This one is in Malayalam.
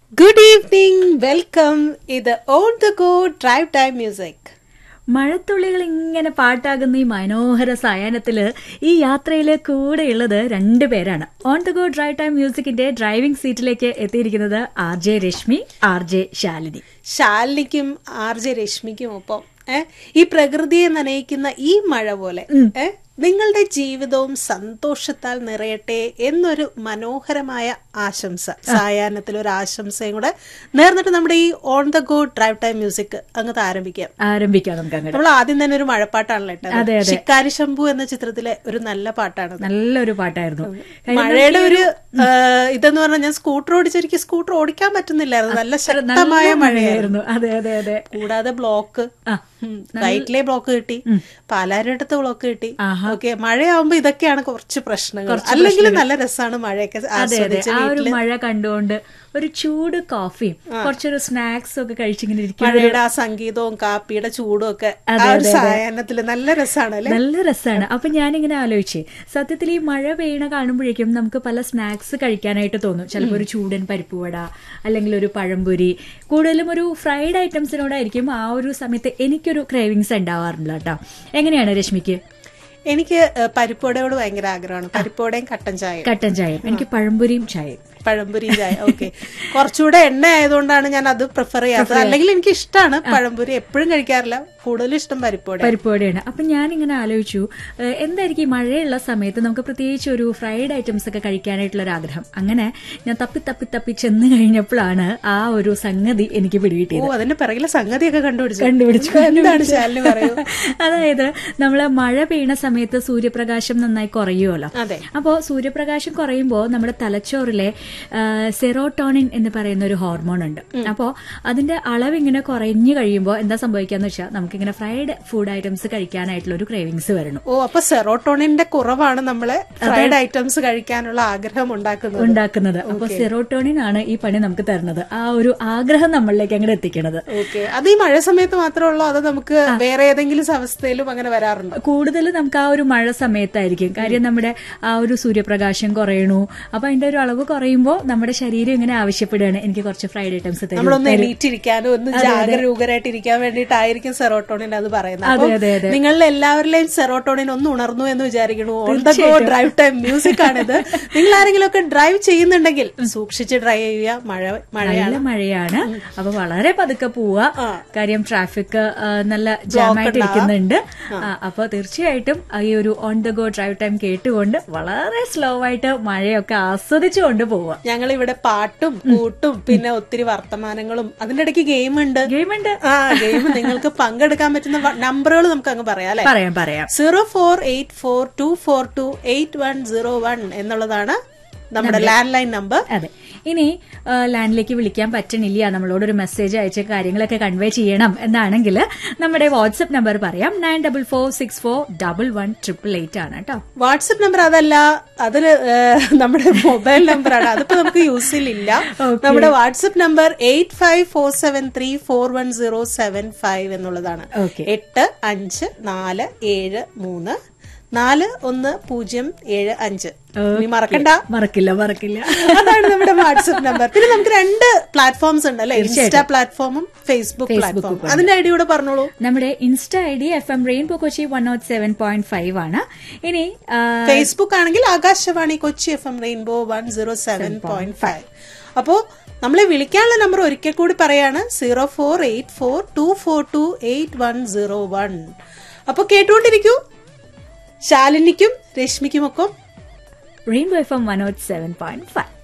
ഗുഡ് ഈവനിങ് വെൽക്കം ഇത് on the go drive time music മഴത്തുള്ളികൾ ഇങ്ങനെ പാട്ടാകുന്ന ഈ മനോഹര സായാഹ്നത്തില് ഈ യാത്രയില് കൂടെയുള്ളത് രണ്ടു പേരാണ് on the go drive time മ്യൂസിക്കിന്റെ ഡ്രൈവിംഗ് സീറ്റിലേക്ക് എത്തിയിരിക്കുന്നത് R J Rashmi R J Shalini ശാലിനിക്കും ആർ ജെ രശ്മിക്കും ഒപ്പം ഏ, ഈ പ്രകൃതിയെ നനയിക്കുന്ന ഈ മഴ പോലെ ഏ, നിങ്ങളുടെ ജീവിതവും സന്തോഷത്താൽ നിറയട്ടെ എന്നൊരു മനോഹരമായ ആശംസ സായാഹ്നത്തിൽ ഒരു ആശംസയും കൂടെ നേർന്നിട്ട് നമ്മുടെ ഈ on the go drive time music അങ്ങോട്ട് ആരംഭിക്കാം ആരംഭിക്കാം നമുക്ക് അങ്ങോട്ട് നമ്മൾ ആദ്യം തന്നെ ഒരു മഴപ്പാട്ടാണല്ലോ അതെ, ഇട്ടത് അതെ. ശിക്കാരി ശംഭു എന്ന ചിത്രത്തിലെ ഒരു നല്ല പാട്ടാണ് നല്ലൊരു പാട്ടായിരുന്നു കാര്യം മഴയുടെ ഒരു ആ, ഇതെന്ന് പറഞ്ഞാൽ ഞാൻ സ്കൂട്ടർ ഓടിച്ച് എനിക്ക് സ്കൂട്ടർ ഓടിക്കാൻ പറ്റുന്നില്ലായിരുന്നു നല്ല ശക്തമായ മഴയായിരുന്നു മഴയായിരുന്നു അതെ അതെ അതെ കൂടാതെ ബ്ലോക്ക് ആ. റൈറ്റിലെ ബ്ലോക്ക് കിട്ടി പാലാരിടത്ത് ബ്ലോക്ക് കിട്ടി ആഹാ. ഓക്കെ മഴയാവുമ്പോ ഇതൊക്കെയാണ് കുറച്ച് പ്രശ്നങ്ങൾ അല്ലെങ്കിൽ നല്ല രസമാണ് മഴയൊക്കെ അതെ അതെ ആസ്വദിച്ച് ആ ഒരു വീട്ടില് മഴ കണ്ടുകൊണ്ട് ഒരു ചൂട് കോഫിയും കുറച്ചൊരു സ്നാക്സ് ഒക്കെ കഴിച്ചിങ്ങനെ ഇരിക്കുന്ന മഴയുടെ ആ സംഗീതവും കാപ്പിയുടെ ചൂടും ഒക്കെ ആ അതെ, ഒരു അതെ, അതെ. സായാഹ്നത്തില് നല്ല രസമാണ് അല്ലെ നല്ല രസമാണ് അപ്പൊ ഞാനിങ്ങനെ ആലോചിച്ചേ സത്യത്തിൽ ഈ മഴ പെയ്യണ കാണുമ്പോഴേക്കും നമുക്ക് പല സ്നാക്സ് കഴിക്കാനായിട്ട് തോന്നും ചിലപ്പോൾ ഒരു ചൂടൻ പരിപ്പുവട അല്ലെങ്കിൽ ഒരു പഴംപൊരി കൂടുതലും ഒരു ഫ്രൈഡ് ഐറ്റംസിനോടായിരിക്കും ആ ഒരു സമയത്ത് എനിക്കൊരു ക്രേവിങ്സ് ഉണ്ടാവാറുണ്ട് കേട്ടോ എങ്ങനെയാണ് രശ്മിക്ക് എനിക്ക് ഏഹ്, പരിപ്പുവടയോട് ഭയങ്കര ആഗ്രഹമാണ് പരിപ്പുവടയും കട്ടൻ ചായയും കട്ടൻ ചായയും എനിക്ക് പഴംപൊരിയും ചായയും പഴംപൊരി ചായ ഓക്കെ കുറച്ചുകൂടെ എണ്ണ ആയതുകൊണ്ടാണ് ഞാൻ അത് പ്രിഫർ ചെയ്യാത്തത് അല്ലെങ്കിൽ എനിക്ക് ഇഷ്ടമാണ് പഴംപൊരി എപ്പോഴും കഴിക്കാറില്ല കൂടുതലും ഇഷ്ടം പരിപ്പോടെ പരിപ്പുവടയാണ് അപ്പൊ ഞാൻ ഇങ്ങനെ ആലോചിച്ചു ഏഹ്, എന്തായിരിക്കും ഈ മഴയുള്ള സമയത്ത് നമുക്ക് പ്രത്യേകിച്ച് ഒരു ഫ്രൈഡ് ഐറ്റംസ് ഒക്കെ കഴിക്കാനായിട്ടുള്ള ഒരു ആഗ്രഹം അങ്ങനെ ഞാൻ തപ്പി തപ്പി തപ്പി ചെന്ന് കഴിഞ്ഞപ്പോഴാണ് ആ ഒരു സംഗതി എനിക്ക് ഓ പിടികിട്ടിയത് അതിന്റെ പിറകിലെ സംഗതിയൊക്കെ കണ്ടുപിടിച്ചു കണ്ടുപിടിച്ചു എന്താണ് ശാലിനി പറയൂ അതായത് നമ്മള് മഴ പെയ്യുന്ന സമയത്ത് സൂര്യപ്രകാശം നന്നായി കുറയുമല്ലോ അതെ അപ്പോൾ സൂര്യപ്രകാശം കുറയുമ്പോൾ നമ്മുടെ തലച്ചോറിലെ സെറോട്ടോണിൻ എന്ന് പറയുന്ന ഒരു ഹോർമോൺ ഉണ്ട് അപ്പോൾ അതിന്റെ അളവ് ഇങ്ങനെ കുറഞ്ഞു കഴിയുമ്പോൾ എന്താ സംഭവിക്കാന്ന് വെച്ചാൽ നമുക്കിങ്ങനെ ഫ്രൈഡ് ഫുഡ് ഐറ്റംസ് കഴിക്കാനായിട്ടുള്ള ഒരു ക്രേവിങ്സ് വരണം ഓ അപ്പൊ സെറോട്ടോണിന്റെ കുറവാണ് നമ്മളെ ഫ്രൈഡ് ഐറ്റംസ് കഴിക്കാനുള്ള ആഗ്രഹം ഉണ്ടാക്കുന്നത് ഉണ്ടാക്കുന്നത് അപ്പൊ സെറോട്ടോണിൻ ആണ് ഈ പണി നമുക്ക് തരുന്നത് ആ ഒരു ആഗ്രഹം നമ്മളിലേക്ക് അങ്ങോട്ട് എത്തിക്കുന്നത് ഓക്കെ അത് ഈ മഴ സമയത്ത് മാത്രമേ ഉള്ളൂ അത് നമുക്ക് വേറെ ഏതെങ്കിലും അവസ്ഥയിലും അങ്ങനെ വരാറുണ്ടോ കൂടുതൽ നമുക്ക് ആ ഒരു മഴ സമയത്തായിരിക്കും കാര്യം നമ്മുടെ ആ ഒരു സൂര്യപ്രകാശം കുറയണു അപ്പൊ അതിന്റെ ഒരു അളവ് കുറയുമ്പോൾ നമ്മുടെ ശരീരം ഇങ്ങനെ ആവശ്യപ്പെടുകയാണ് എനിക്ക് കുറച്ച് ഫ്രൈഡ് ഐറ്റംസ് തരും നമ്മളൊന്ന് എണീറ്റിരിക്കാനും ഒന്ന് ജാഗരൂകരായിട്ട് ഇരിക്കാൻ വേണ്ടിയിട്ടായിരിക്കും സെറോട്ടോണിൻ അത് പറയുന്നത് അതെ, അപ്പം അതെ, അതെ. നിങ്ങളിൽ എല്ലാവരിലെയും സെറോട്ടോണിൻ ഒന്ന് ഉണർന്നു എന്ന് വിചാരിക്കണു on the go drive time music ആണിത് നിങ്ങൾ ആരെങ്കിലും ഒക്കെ ഡ്രൈവ് ചെയ്യുന്നുണ്ടെങ്കിൽ സൂക്ഷിച്ച് ഡ്രൈവ് ചെയ്യുക മഴ മഴയാണ് നല്ല മഴയാണ് അപ്പൊ വളരെ പതുക്കെ പോവുക കാര്യം ട്രാഫിക് നല്ല ജാമായിട്ട് ഇരിക്കുന്നുണ്ട് ആ, അപ്പൊ തീർച്ചയായിട്ടും ഈ ഒരു on the go drive time കേട്ടുകൊണ്ട് വളരെ സ്ലോ ആയിട്ട് മഴയൊക്കെ ആസ്വദിച്ചുകൊണ്ട് പോവുക ഞങ്ങൾ ഇവിടെ പാട്ടും കൂട്ടും പിന്നെ ഒത്തിരി വർത്തമാനങ്ങളും അതിന്റെ ഇടയ്ക്ക് ഗെയിം ഉണ്ട് ഗെയിം ഉണ്ട് ആ ഗെയിം നിങ്ങൾക്ക് പങ്കെടുക്കാൻ പറ്റുന്ന നമ്പറുകൾ നമുക്ക് അങ്ങ് പറയാം അല്ലെ പറയാം പറയാം zero four eight four two four two eight one zero one എന്നുള്ളതാണ് നമ്മുടെ ലാൻഡ് ലൈൻ നമ്പർ അതെ ഇനി ആ, ലാൻഡിലേക്ക് വിളിക്കാൻ പറ്റണില്ല നമ്മളോട് ഒരു മെസ്സേജ് അയച്ച കാര്യങ്ങളൊക്കെ കൺവേ ചെയ്യണം എന്നാണെങ്കിൽ നമ്മുടെ വാട്സപ്പ് നമ്പർ പറയാം nine double four six four double one triple eight ആണ് കേട്ടോ വാട്സപ്പ് നമ്പർ അതല്ല അതില് ഏഹ്, നമ്മുടെ മൊബൈൽ നമ്പറാണ് അതിപ്പോ നമുക്ക് യൂസിലില്ല നമ്മുടെ WhatsApp number eight five four seven three four one zero seven five എന്നുള്ളതാണ് ഓക്കെ എട്ട് അഞ്ച് നാല് ഏഴ് മൂന്ന് നാല് ഒന്ന് പൂജ്യം ഏഴ് അഞ്ച് ഇനി മറക്കണ്ട മറക്കില്ല മറക്കില്ല അതാണ് നമ്മുടെ വാട്സപ്പ് നമ്പർ പിന്നെ നമുക്ക് രണ്ട് പ്ലാറ്റ്ഫോംസ് ഉണ്ട് അല്ലെ ഇൻസ്റ്റാ പ്ലാറ്റ്ഫോമും ഫേസ്ബുക്ക് പ്ലാറ്റ്ഫോമും അതിന്റെ ഐഡി കൂടെ പറഞ്ഞോളൂ നമ്മുടെ insta I D F M Rainbow Kochi one nought seven point five ആണ് ഇനി ആ, ഫേസ്ബുക്ക് ആണെങ്കിൽ Akashvani Kochi F M Rainbow one zero seven point five അപ്പോ നമ്മളെ വിളിക്കാനുള്ള നമ്പർ ഒരിക്കൽ കൂടി പറയാണ് zero four eight four two four two eight one zero one അപ്പൊ കേട്ടുകൊണ്ടിരിക്കൂ ശാലിനിക്കും രശ്മിക്കുമൊക്കെ Rainbow F M one nought seven point five